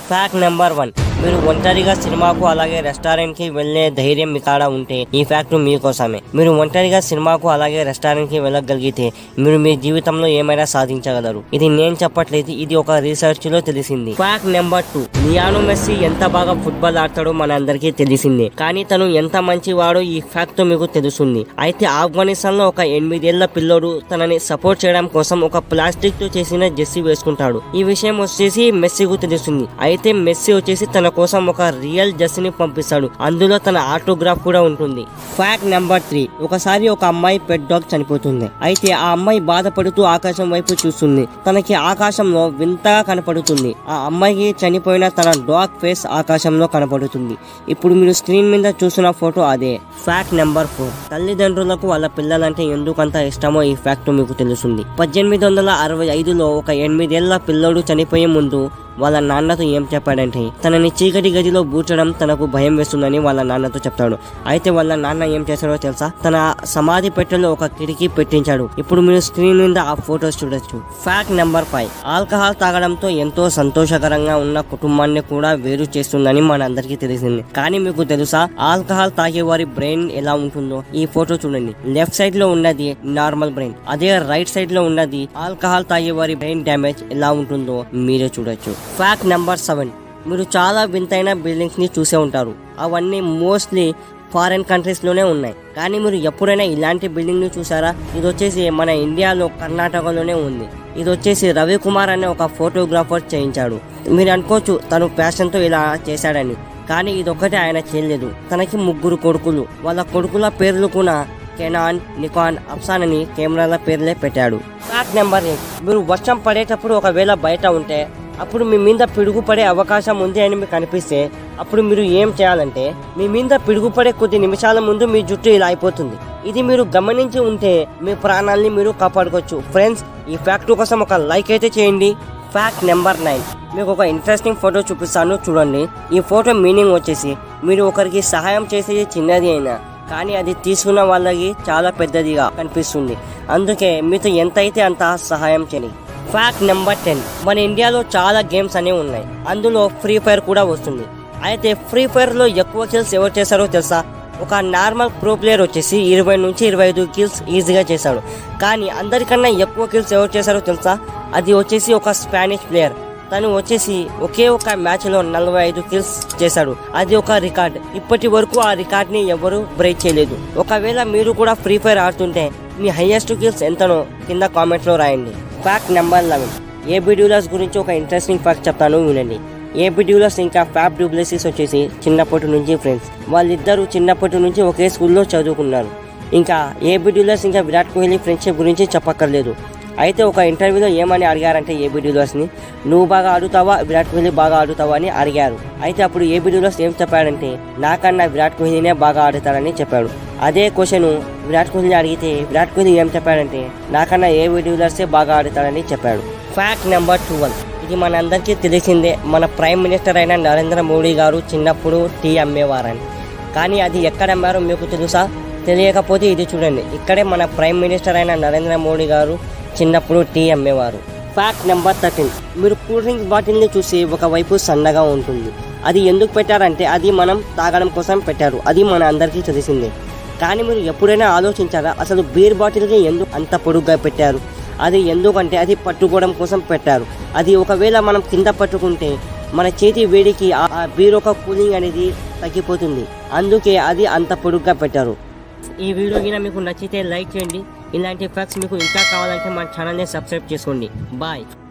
fact number one మీరు ఒంటరిగా సినిమాకు అలాగే రెస్టారెంట్ కి వెళ్లే ధైర్యం మీ కాడ ఉంటే ఈ ఫ్యాక్ట్ మీకోసమే మీరు ఒంటరిగా సినిమాకు అలాగే రెస్టారెంట్ కి వెళ్ళగలిగితే మీరు మీ జీవితంలో ఏమైనా సాధించగలరు ఇది నేను చెప్పట్లేదు ఇది ఒక రీసెర్చ్ లో తెలిసింది fact number two Lionel Messi ఎంత బాగా ఫుట్బాల్ ఆడతాడో మన అందరికీ తెలిసిందే కానీ తను ఎంత మంచివాడో ఈ ఫ్యాక్ట్ తో మీకు తెలుస్తుంది అయితే ఆఫ్ఘనిస్తాన్ లో ఒక ఎనిమిదేళ్ల పిల్లోడు తనని సపోర్ట్ చేయడం కోసం ఒక ప్లాస్టిక్ తో చేసిన జెర్సీ వేసుకుంటాడు ఈ విషయం వచ్చేసి మెస్సీకు తెలుస్తుంది అయితే మెస్సీ వచ్చేసి తన కోసం ఒక రియల్ జెర్సీని పంపిస్తాడు అందులో తన ఆటోగ్రాఫ్ కూడా ఉంటుంది ఫ్యాక్ట్ నెంబర్ త్రీ ఒకసారి ఒక అమ్మాయి పెట్ డాగ్ చనిపోతుంది అయితే ఆ అమ్మాయి బాధపడుతూ ఆకాశం వైపు చూస్తుంది తనకి ఆకాశంలో వింతగా కనపడుతుంది ఆ అమ్మాయికి చనిపోయిన తన డాగ్ ఫేస్ ఆకాశంలో కనపడుతుంది ఇప్పుడు మీరు స్క్రీన్ మీద చూసిన ఫోటో అదే ఫ్యాక్ట్ నెంబర్ ఫోర్ తల్లిదండ్రులకు వాళ్ళ పిల్లలంటే ఎందుకంత ఇష్టమో ఈ ఫ్యాక్ట్ మీకు తెలుస్తుంది పద్దెనిమిది వందల అరవై ఐదులో ఒక ఎనిమిదేళ్ల పిల్లోడు చనిపోయే ముందు వాళ్ళ నాన్నతో ఏం చెప్పాడంటే తనని చీకటి గదిలో బూచడం తనకు భయం వేస్తుందని వాళ్ళ నాన్నతో చెప్తాడు అయితే వాళ్ళ నాన్న ఏం చేశాడో తెలుసా తన సమాధి పెట్టెలో ఒక కిటికీ పెట్టించాడు ఇప్పుడు మీరు స్క్రీన్ మీద ఆ ఫోటోస్ చూడొచ్చు ఫ్యాక్ట్ నెంబర్ ఫైవ్ ఆల్కహాల్ తాగడంతో ఎంతో సంతోషకరంగా ఉన్న కుటుంబాన్ని కూడా వేరు చేస్తుందని మనందరికీ తెలిసింది కానీ మీకు తెలుసా ఆల్కహాల్ తాగే వారి బ్రెయిన్ ఎలా ఉంటుందో ఈ ఫోటో చూడండి లెఫ్ట్ సైడ్ లో ఉన్నది నార్మల్ బ్రెయిన్ అదే రైట్ సైడ్ లో ఉన్నది ఆల్కహాల్ తాగే వారి బ్రెయిన్ డ్యామేజ్ ఎలా ఉంటుందో మీరే చూడొచ్చు ఫ్యాక్ట్ నెంబర్ సెవెన్ మీరు చాలా వింతైన బిల్డింగ్స్ ని చూసే ఉంటారు అవన్నీ మోస్ట్లీ ఫారెన్ కంట్రీస్ లోనే ఉన్నాయి కానీ మీరు ఎప్పుడైనా ఇలాంటి బిల్డింగ్ ని చూసారా ఇది వచ్చేసి మన ఇండియాలో కర్ణాటకలోనే ఉంది ఇది వచ్చేసి రవికుమార్ అనే ఒక ఫోటోగ్రాఫర్ చేయించాడు మీరు అనుకోవచ్చు తను ప్యాషన్ తో ఇలా చేశాడని కానీ ఇదొక్కటే ఆయన చేయలేదు తనకి ముగ్గురు కొడుకులు వాళ్ళ కొడుకుల పేర్లు కూడా కెనాన్ నికాన్ అప్సాన్ అని కెమెరాల పేర్లే పెట్టాడు ఫ్యాక్ట్ నెంబర్ ఎయిట్ మీరు వర్షం పడేటప్పుడు ఒకవేళ బయట ఉంటే అప్పుడు మీ మీద పిడుగు పడే అవకాశం ఉంది అని మీకు అనిపిస్తే అప్పుడు మీరు ఏం చేయాలంటే మీ మీద పిడుగు పడే కొద్ది నిమిషాల ముందు మీ జుట్టు ఇలా అయిపోతుంది ఇది మీరు గమనించి ఉంటే మీ ప్రాణాల్ని మీరు కాపాడుకోవచ్చు ఫ్రెండ్స్ ఈ ఫ్యాక్ట్ కోసం ఒక లైక్ అయితే చేయండి ఫ్యాక్ట్ నెంబర్ నైన్ మీకు ఒక ఇంట్రెస్టింగ్ ఫోటో చూపిస్తాను చూడండి ఈ ఫోటో మీనింగ్ వచ్చేసి మీరు ఒకరికి సహాయం చేసేది చిన్నది అయినా కానీ అది తీసుకున్న వాళ్ళకి చాలా పెద్దదిగా కనిపిస్తుంది అందుకే మీతో ఎంత అయితే అంత సహాయం చేయండి ఫ్యాక్ట్ నెంబర్ టెన్ మన ఇండియాలో చాలా గేమ్స్ అనేవి ఉన్నాయి అందులో ఫ్రీ ఫైర్ కూడా వస్తుంది అయితే ఫ్రీ ఫైర్ లో ఎక్కువ కిల్స్ ఎవరు చేశారో తెలుసా ఒక నార్మల్ ప్రో ప్లేయర్ వచ్చేసి ఇరవై నుంచి ఇరవై ఐదు కిల్స్ ఈజీగా చేశాడు కానీ అందరికన్నా ఎక్కువ కిల్స్ ఎవరు చేశారో తెలుసా అది వచ్చేసి ఒక స్పానిష్ ప్లేయర్ తను వచ్చేసి ఒకే ఒక మ్యాచ్ లో నలభై ఐదు కిల్స్ చేశాడు అది ఒక రికార్డ్ ఇప్పటి వరకు ఆ రికార్డ్ ని ఎవరు బ్రేక్ చేయలేదు ఒకవేళ మీరు కూడా ఫ్రీ ఫైర్ ఆడుతుంటే మీ హైయెస్ట్ కిల్స్ ఎంతనో కింద కామెంట్ లో రాయండి fact number eleven A B de Villiers గురించి ఒక ఇంట్రెస్టింగ్ ఫ్యాక్ట్ చెప్తాను వినండి ఏబి డ్యూలర్స్ ఇంకా ఫ్యాబ్ డ్యూబ్లెసిస్ వచ్చేసి చిన్నప్పటి నుంచి ఫ్రెండ్స్ వాళ్ళిద్దరూ చిన్నప్పటి నుంచి ఒకే స్కూల్లో చదువుకున్నారు ఇంకా ఏబి డ్యూలర్స్ ఇంకా విరాట్ కోహ్లీ ఫ్రెండ్షిప్ గురించి చెప్పక్కర్లేదు అయితే ఒక ఇంటర్వ్యూలో ఏమని అడిగారంటే ఏబి ని నువ్వు బాగా ఆడుతావా విరాట్ కోహ్లీ బాగా ఆడుతావా అని అడిగారు అయితే అప్పుడు ఏబి డ్యూలర్స్ ఏం చెప్పాడంటే నాకన్నా విరాట్ కోహ్లీనే బాగా ఆడుతాడని చెప్పాడు అదే క్వశ్చన్ విరాట్ కోహ్లీ అడిగితే విరాట్ కోహ్లీ ఏం చెప్పాడంటే నాకన్నా ఏబి డ్యూలర్సే బాగా ఆడుతాడని చెప్పాడు ఫ్యాక్ట్ నెంబర్ ట్వెల్వ్ ఇది మనందరికీ తెలిసిందే మన ప్రైమ్ మినిస్టర్ అయిన నరేంద్ర మోడీ గారు చిన్నప్పుడు టీ అమ్మేవారని కానీ అది ఎక్కడ అమ్మారో మీకు తెలుసా తెలియకపోతే ఇది చూడండి ఇక్కడే మన ప్రైమ్ మినిస్టర్ అయిన నరేంద్ర మోడీ గారు చిన్నప్పుడు టీ అమ్మేవారు ఫ్యాక్ట్ నెంబర్ థర్టీన్ మీరు కూల్ డ్రింక్స్ బాటిల్ని చూసి ఒకవైపు సన్నగా ఉంటుంది అది ఎందుకు పెట్టారంటే అది మనం తాగడం కోసం పెట్టారు అది మన అందరికీ తెలిసిందే కానీ మీరు ఎప్పుడైనా ఆలోచించారా అసలు బీర్ బాటిల్ని ఎందుకు అంత పొడుగ్గా పెట్టారు అది ఎందుకంటే అది పట్టుకోవడం కోసం పెట్టారు అది ఒకవేళ మనం కింద పట్టుకుంటే మన చేతి వేడికి ఆ ఆ బీర్ ఒక కూలింగ్ అనేది తగ్గిపోతుంది అందుకే అది అంత పొడుగ్గా పెట్టారు ఈ వీడియో కింద మీకు నచ్చితే లైక్ చేయండి ఇలాంటి ఫ్యాక్ట్స్ మీకు ఇంకా కావాలంటే మన ఛానల్ని సబ్స్క్రైబ్ చేసుకోండి బాయ్